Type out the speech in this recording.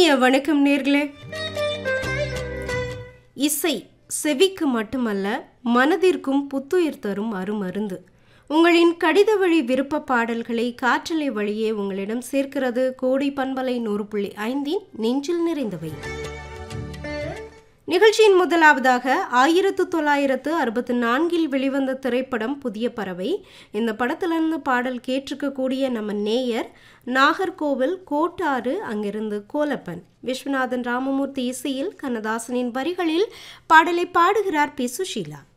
இனிய வணக்கம் நேர்களே இசை செவிக்கு மட்டுமல்ல மனதிற்கும் புத்துயிர் தரும் அருமருந்து உங்களின் கடித வழி விருப்ப பாடல்களை காற்றலை வழியே உங்களிடம் சேர்க்கிறது கோடை பண்பலை நூறு புள்ளி ஐந்தின் நெஞ்சில் நிறைந்தவை நிகழ்ச்சியின் முதலாவதாக ஆயிரத்து தொள்ளாயிரத்து அறுபத்தி நான்கில் வெளிவந்த திரைப்படம் புதிய பறவை இந்த படத்திலிருந்து பாடல் கேட்டிருக்கக்கூடிய நம்ம நேயர் நாகர்கோவில் கோட்டாறு அங்கிருந்து கோலப்பன் விஸ்வநாதன் ராமமூர்த்தி இசையில் கண்ணதாசனின் வரிகளில் பாடலை பாடுகிறார் பி சுஷீலா